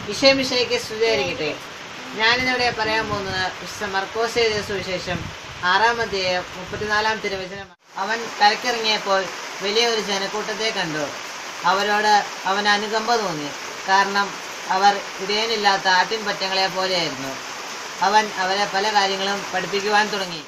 വിഷയമിഷയ്ക്ക് സ്തുതിയായിരിക്കട്ടെ ഞാനിന്നിവിടെ പറയാൻ പോകുന്നത് വിശുദ്ധ മർക്കോസ് എഴുതിയ സുവിശേഷം ആറാമത്തെ മുപ്പത്തിനാലാം തിരുവചനം അവൻ കരക്കിറങ്ങിയപ്പോൾ വലിയൊരു ജനക്കൂട്ടത്തെ കണ്ടു അവരോട് അവന് അനുകമ്പ തോന്നി കാരണം അവർ ഇടയനില്ലാത്ത ആട്ടിൻപറ്റങ്ങളെ പോലെയായിരുന്നു അവൻ അവരെ പല കാര്യങ്ങളും പഠിപ്പിക്കുവാൻ തുടങ്ങി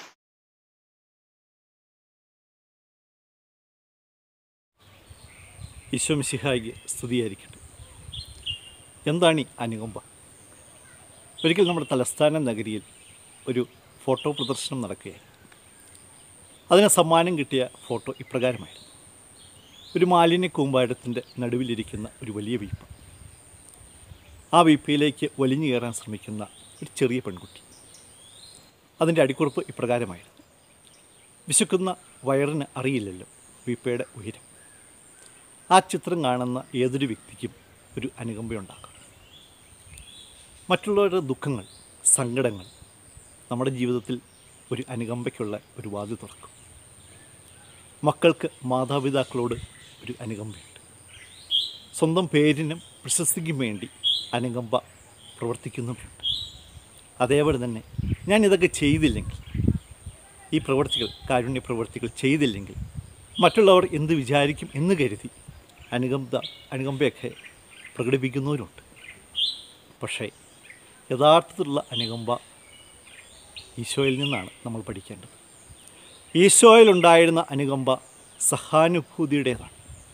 ഈശോമിശിഹായിക്ക് സ്തുതിയായിരിക്കട്ടെ എന്താണ് ഈ അനുകമ്പ ഒരിക്കൽ നമ്മുടെ തലസ്ഥാന നഗരിയിൽ ഒരു ഫോട്ടോ പ്രദർശനം നടക്കുകയായിരുന്നു അതിന് സമ്മാനം കിട്ടിയ ഫോട്ടോ ഇപ്രകാരമായിരുന്നു ഒരു മാലിന്യ കൂമ്പാരത്തിൻ്റെ നടുവിലിരിക്കുന്ന ഒരു വലിയ വീപ്പ ആ വീപ്പയിലേക്ക് വലിഞ്ഞു കയറാൻ ശ്രമിക്കുന്ന ഒരു ചെറിയ പെൺകുട്ടി അതിൻ്റെ അടിക്കുറിപ്പ് ഇപ്രകാരമായിരുന്നു വിശക്കുന്ന വയറിന് അറിയില്ലല്ലോ വീപ്പയുടെ ഉയരം ആ ചിത്രം കാണുന്ന ഏതൊരു വ്യക്തിക്കും ഒരു അനുകമ്പയുണ്ടാക്കും മറ്റുള്ളവരുടെ ദുഃഖങ്ങൾ സങ്കടങ്ങൾ നമ്മുടെ ജീവിതത്തിൽ ഒരു അനുകമ്പയ്ക്കുള്ള ഒരു വാതിൽ തുറക്കും മക്കൾക്ക് മാതാപിതാക്കളോട് ഒരു അനുകമ്പയുണ്ട് സ്വന്തം പേരിനും പ്രശസ്തിക്കും വേണ്ടി അനുകമ്പ പ്രവർത്തിക്കുന്നുമുണ്ട് അതേപോലെ തന്നെ ഞാൻ ഇതൊക്കെ ചെയ്തില്ലെങ്കിൽ ഈ പ്രവർത്തികൾ കാരുണ്യ പ്രവർത്തികൾ ചെയ്തില്ലെങ്കിൽ മറ്റുള്ളവർ എന്ത് വിചാരിക്കും എന്ന് കരുതി അനുകമ്പ അനുകമ്പയൊക്കെ പ്രകടിപ്പിക്കുന്നവരുണ്ട് പക്ഷേ യഥാർത്ഥത്തിലുള്ള അനുകമ്പ ഈശോയിൽ നിന്നാണ് നമ്മൾ പഠിക്കേണ്ടത് ഈശോയിലുണ്ടായിരുന്ന അനുകമ്പ സഹാനുഭൂതിയുടേതാണ്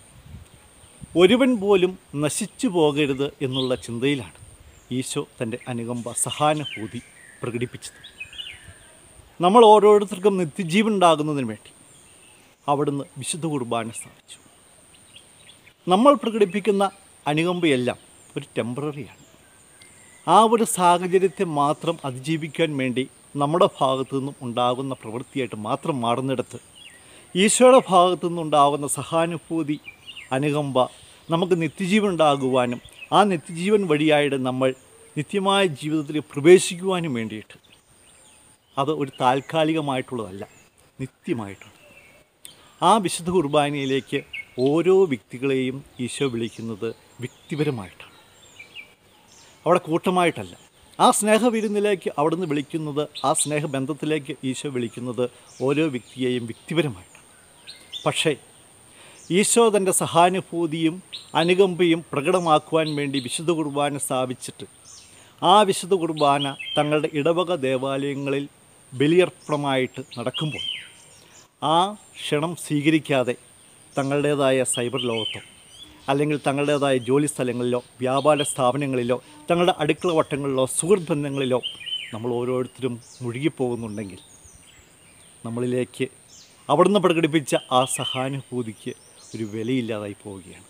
ഒരുവൻ പോലും നശിച്ചു പോകരുത് എന്നുള്ള ചിന്തയിലാണ് ഈശോ തൻ്റെ അനുകമ്പ സഹാനുഭൂതി പ്രകടിപ്പിച്ചത് നമ്മൾ ഓരോരുത്തർക്കും നിത്യജീവൻ ഉണ്ടാകുന്നതിന് വേണ്ടി അവിടുന്ന് വിശുദ്ധ കുർബാന സ്ഥാപിച്ചു നമ്മൾ പ്രകടിപ്പിക്കുന്ന അനുകമ്പയെല്ലാം ഒരു ടെമ്പററിയാണ് ആ ഒരു സാഹചര്യത്തെ മാത്രം അതിജീവിക്കാൻ വേണ്ടി നമ്മുടെ ഭാഗത്തു നിന്നും ഉണ്ടാകുന്ന പ്രവൃത്തിയായിട്ട് മാത്രം മാറുന്നിടത്ത് ഈശോയുടെ ഭാഗത്തു നിന്നുണ്ടാകുന്ന സഹാനുഭൂതി അനുകമ്പ നമുക്ക് നിത്യജീവൻ ഉണ്ടാകുവാനും ആ നിത്യജീവൻ വഴിയായിട്ട് നമ്മൾ നിത്യമായ ജീവിതത്തിൽ പ്രവേശിക്കുവാനും വേണ്ടിയിട്ട് അത് ഒരു താൽക്കാലികമായിട്ടുള്ളതല്ല നിത്യമായിട്ടുള്ളത് ആ വിശുദ്ധ കുർബാനയിലേക്ക് ഓരോ വ്യക്തികളെയും ഈശോ വിളിക്കുന്നത് വ്യക്തിപരമായിട്ടാണ് അവിടെ കൂട്ടമായിട്ടല്ല ആ സ്നേഹവിരുന്നിലേക്ക് അവിടുന്ന് വിളിക്കുന്നത് ആ സ്നേഹബന്ധത്തിലേക്ക് ഈശോ വിളിക്കുന്നത് ഓരോ വ്യക്തിയെയും വ്യക്തിപരമായിട്ടാണ് പക്ഷേ ഈശോ തൻ്റെ സഹാനുഭൂതിയും അനുകമ്പയും പ്രകടമാക്കുവാൻ വേണ്ടി വിശുദ്ധ കുർബാന സ്ഥാപിച്ചിട്ട് ആ വിശുദ്ധ കുർബാന തങ്ങളുടെ ഇടവക ദേവാലയങ്ങളിൽ ബലിയർപ്പണമായിട്ട് നടക്കുമ്പോൾ ആ ക്ഷണം സ്വീകരിക്കാതെ തങ്ങളുടേതായ സൈബർ ലോകത്തോ അല്ലെങ്കിൽ തങ്ങളുടേതായ ജോലി സ്ഥലങ്ങളിലോ വ്യാപാര സ്ഥാപനങ്ങളിലോ തങ്ങളുടെ അടുക്കള വട്ടങ്ങളിലോ സുഹൃത്ത് ബന്ധങ്ങളിലോ നമ്മൾ ഓരോരുത്തരും മുഴുകിപ്പോകുന്നുണ്ടെങ്കിൽ നമ്മളിലേക്ക് അവിടുന്ന് പ്രകടിപ്പിച്ച ആ സഹാനുഭൂതിക്ക് ഒരു വിലയില്ലാതായി പോവുകയാണ്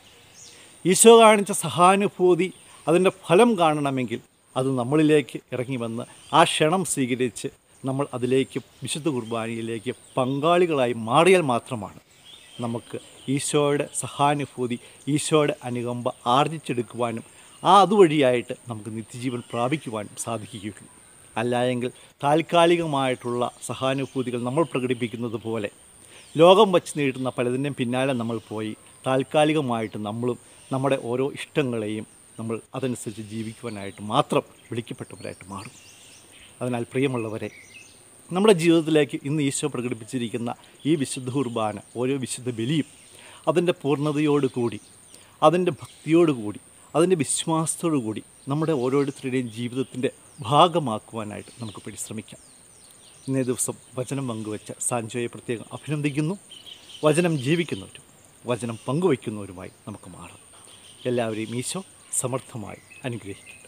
ഈശോ കാണിച്ച സഹാനുഭൂതി അതിൻ്റെ ഫലം കാണണമെങ്കിൽ അത് നമ്മളിലേക്ക് ഇറങ്ങി വന്ന് ആ ക്ഷണം സ്വീകരിച്ച് നമ്മൾ അതിലേക്ക് വിശുദ്ധ കുർബാനയിലേക്ക് പങ്കാളികളായി മാറിയാൽ മാത്രമാണ് നമുക്ക് ഈശോയുടെ സഹാനുഭൂതി ഈശോയുടെ അനുകമ്പ ആർജിച്ചെടുക്കുവാനും ആ അതുവഴിയായിട്ട് നമുക്ക് നിത്യജീവൻ പ്രാപിക്കുവാനും സാധിക്കുകയുള്ളൂ അല്ലായെങ്കിൽ താൽക്കാലികമായിട്ടുള്ള സഹാനുഭൂതികൾ നമ്മൾ പ്രകടിപ്പിക്കുന്നത് പോലെ ലോകം വച്ച് നീട്ടുന്ന പലതിൻ്റെയും പിന്നാലെ നമ്മൾ പോയി താൽക്കാലികമായിട്ട് നമ്മളും നമ്മുടെ ഓരോ ഇഷ്ടങ്ങളെയും നമ്മൾ അതനുസരിച്ച് ജീവിക്കുവാനായിട്ട് മാത്രം വിളിക്കപ്പെട്ടവരായിട്ട് മാറും അതിനാൽ പ്രിയമുള്ളവരെ നമ്മുടെ ജീവിതത്തിലേക്ക് ഇന്ന് ഈശോ പ്രകടിപ്പിച്ചിരിക്കുന്ന ഈ വിശുദ്ധ കുർബാന ഓരോ വിശുദ്ധ ബലിയും അതിൻ്റെ പൂർണ്ണതയോട് കൂടി അതിൻ്റെ ഭക്തിയോട് കൂടി അതിൻ്റെ വിശ്വാസത്തോടു കൂടി നമ്മുടെ ഓരോരുത്തരുടെയും ജീവിതത്തിൻ്റെ ഭാഗമാക്കുവാനായിട്ട് നമുക്ക് പരിശ്രമിക്കാം ഇന്നേ ദിവസം വചനം പങ്കുവച്ച സാൻജോയെ പ്രത്യേകം അഭിനന്ദിക്കുന്നു വചനം ജീവിക്കുന്നവരും വചനം പങ്കുവയ്ക്കുന്നവരുമായി നമുക്ക് മാറാം എല്ലാവരെയും ഈശോ സമർത്ഥമായി അനുഗ്രഹിക്കും